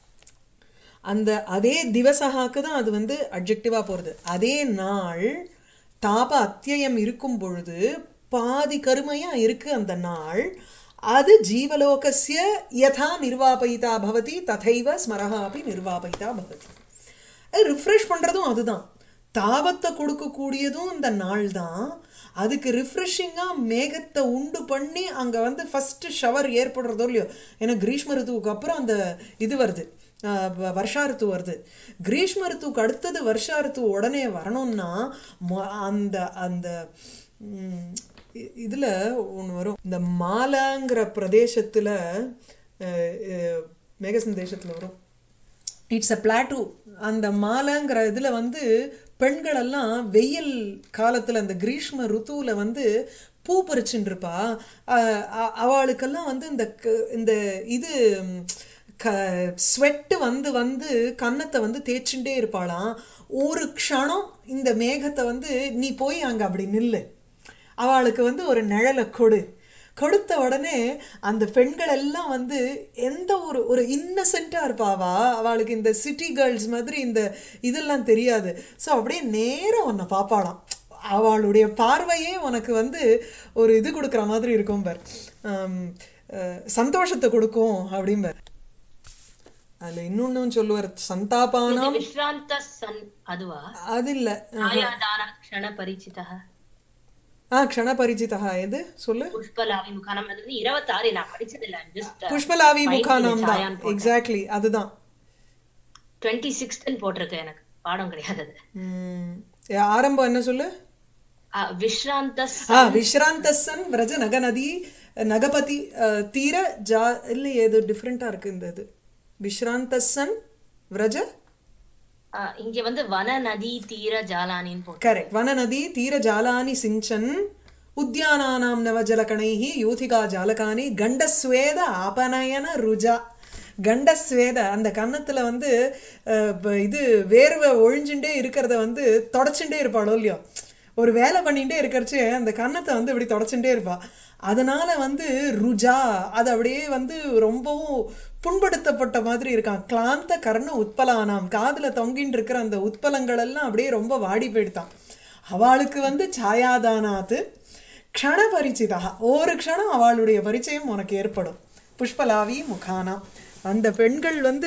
அந்த அதே திவசகாக்கு தான் அது வந்து அட்ஜெக்டிவா போறது அதே நாள் தாப அத்தியம் இருக்கும் பொழுது பாதி கருமையா இருக்கு அந்த நாள் அது ஜீவலோகஸ்ய யதா நிர்வாபயிதா பவதி ததைவ ஸ்மரஹா அப்படி நிர்வாபயிதா பவதி ரிஃப்ரெஷ் பண்றதும் அதுதான் தாபத்தை கொடுக்கக்கூடியதும் இந்த நாள் தான் அதுக்கு ரிஃப்ரெஷிங்கா மேகத்தை உண்டு பண்ணி அங்க வந்து ஃபர்ஸ்ட் ஷவர் ஏற்படுறதோ இல்லையோ ஏன்னா கிரீஷ்ம ரித்துவுக்கு அப்புறம் அந்த இது வருது ஆஹ் வ- வருஷா ரித்து வருது கிரீஷ்ம ரித்துவுக்கு அடுத்தது வருஷா ரித்து உடனே வரணும்னா மொ- அந்த அந்த ம், இ- இதுல ஒண்ணு வரும் இந்த மாலாங்கிற பிரதேசத்துல அஹ், அஹ், மேகசன் தேசத்துல வரும் இட்ஸ் அ பிளாட்டூ அந்த மாலைங்கிற இதுல வந்து பெண்கள் எல்லாம் வெயில் காலத்துல அந்த கிரீஷ்ம ருத்துவுல வந்து பூ பறிச்சுட்டு இருப்பா அஹ் அ- அவளுக்கெல்லாம் வந்து இந்த க- இந்த இது ஸ்வெட்டு வந்து வந்து கன்னத்தை வந்து தேய்ச்சுட்டே இருப்பாளாம் ஒரு க்ஷணம் இந்த மேகத்தை வந்து நீ போய் அங்க அப்படி நில்லு அவளுக்கு வந்து ஒரு நிழலை கொடு கொடுத்த உடனே அந்த பெண்கள் எல்லாம் வந்து எந்த ஒரு ஒரு இன்னசென்ட்டா இருப்பாவா அவளுக்கு இந்த சிட்டி கேர்ள்ஸ் மாதிரி இந்த இதெல்லாம் தெரியாது சோ அப்படியே நேரா உன்னை பாப்பாளாம் அவளுடைய பார்வையே உனக்கு வந்து ஒரு இது கொடுக்குற மாதிரி இருக்கும் பார் ஆம், அஹ், சந்தோஷத்தை கொடுக்கும் அப்படிம்பார் அதுல இன்னொன்னும் சொல்லுவார் சந்தாபானாம் விஸ்ராந்த சன் அதுவா அது இல்ல ஆயாதான க்ஷண பரிச்சிதா ஆ க்ஷண பரிச்சிதா எது சொல்லு புஷ்பலாவி முகானம் அது வந்து இருபத்தாறு நான் படிச்சது இல்ல ஜஸ்ட் புஷ்பலாவி Fine, முகானாம் தான் சாயான்னு போட்டேன். எக்ஸாக்ட்லி அதுதான் டுவெண்ட்டி சிக்ஸ்த்னு போட்டிருக்கு எனக்கு பாடம் கிடையாது அது உம் ஆரம்பம் என்ன சொல்லு ஆ, விஸ்ராந்த ஆ விஸ்ராந்தசன் விரஜ நகநதி நகபதி அஹ், தீர ஜா இல்ல ஏதோ டிஃப்ரெண்டா இருக்கு இந்த இது விஸ்ராந்தசன் விரஜ ஆ, இங்க வந்து வன நதி தீர ஜாலானின்னு போட்டு கரெக்ட் வனநதி தீர ஜாலானி சிஞ்சன் உத்யானானாம் நவஜலகணைः யூதிகா ஜாலகானி கண்டஸ்வேத ஆபநயன ருஜா கண்டஸ்வேத அந்த கன்னத்துல வந்து அஹ், ப- இது வேர்வை ஒழிஞ்சுட்டே இருக்கிறத வந்து தொடச்சுட்டே இருப்பாளோ இல்லையோ ஒரு வேலை பண்ணிட்டே இருக்கறச்சு அந்த கன்னத்தை வந்து இப்படி தொடச்சுட்டே இருப்பா அதனால வந்து ருஜா அது அப்படியே வந்து ரொம்பவும் புண்படுத்தப்பட்ட மாதிரி இருக்கான் கிளாந்த கர்ண உத்பலானாம் காதுல தொங்கின்னு இருக்கிற அந்த உத்பலங்கள் எல்லாம் அப்படியே ரொம்ப வாடி போயிடுதான் அவளுக்கு வந்து சாயாதானாத்து க்ஷண பரிச்சிதா ஒரு க்ஷணம் அவளுடைய பரிச்சயம் உனக்கு ஏற்படும் புஷ்பலாவி முகானா அந்த பெண்கள் வந்து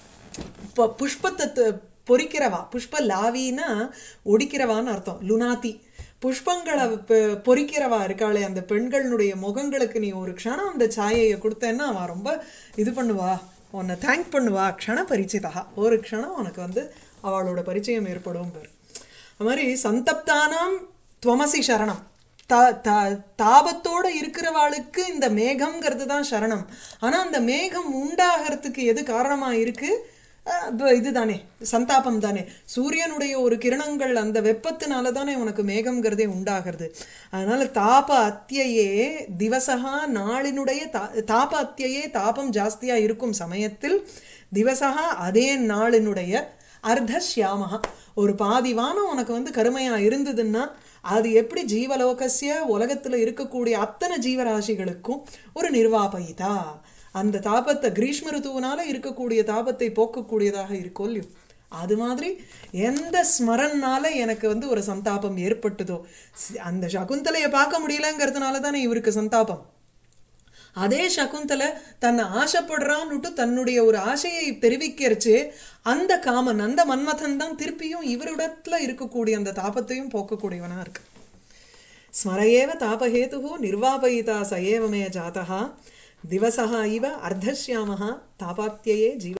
ப- புஷ்பத்தை த- பொறிக்கிறவா புஷ்ப லாவின்னா ஒடிக்கிறவான்னு அர்த்தம் லுனாதி புஷ்பங்களை பொ- பொறிக்கிறவா இருக்காளே அந்த பெண்களுடைய முகங்களுக்கு நீ ஒரு க்ஷணம் அந்த சாயையை கொடுத்தேன்னா அவன் ரொம்ப இது பண்ணுவா உன்னை தேங்க் பண்ணுவா க்ஷண பரிச்சிதா ஒரு க்ஷணம் உனக்கு வந்து அவளோட பரிச்சயம் ஏற்படும் பேர் அது மாதிரி சந்தப்தானாம் துவமசி சரணம் தா தா- தாபத்தோட இருக்கிறவாளுக்கு இந்த மேகம்ங்கிறது தான் சரணம் ஆனா அந்த மேகம் உண்டாகிறதுக்கு எது காரணமா இருக்கு அஹ் அது இதுதானே சந்தாபம் தானே சூரியனுடைய ஒரு கிரணங்கள் அந்த வெப்பத்தினால தானே உனக்கு மேகம்ங்கிறதே உண்டாகிறது அதனால தாப அத்தியே திவசகா நாளினுடைய தா- தாப அத்தியே தாபம் ஜாஸ்தியா இருக்கும் சமயத்தில் திவசகா அதே நாளினுடைய அர்த்த சியாமகா ஒரு பாதி வானம் உனக்கு வந்து கருமையா இருந்ததுன்னா அது எப்படி ஜீவலோகசிய உலகத்துல இருக்கக்கூடிய அத்தனை ஜீவராசிகளுக்கும் ஒரு நிர்வாபயிதா அந்த தாபத்தை கிரீஷ்ம ருத்துவனால இருக்கக்கூடிய தாபத்தை போக்கக்கூடியதாக இருக்கும் இல்லையோ அது மாதிரி எந்த ஸ்மரன்னால எனக்கு வந்து ஒரு சந்தாபம் ஏற்பட்டதோ சி- அந்த சகுந்தலையை பார்க்க முடியலங்கிறதுனால தானே இவருக்கு சந்தாபம் அதே சகுந்தலை தன்னை ஆசைப்படுறான்னுட்டு தன்னுடைய ஒரு ஆசையை தெரிவிக்கிறச்சு அந்த காமன் அந்த மன்மதன் தான் திருப்பியும் இவரிடத்துல இருக்கக்கூடிய அந்த தாபத்தையும் போக்கக்கூடியவனா இருக்கு स्मर एव तापहेतुः निर्वापयिता स एव मे जातः दिवसः इव अर्धश्यामः तापात्यये जीव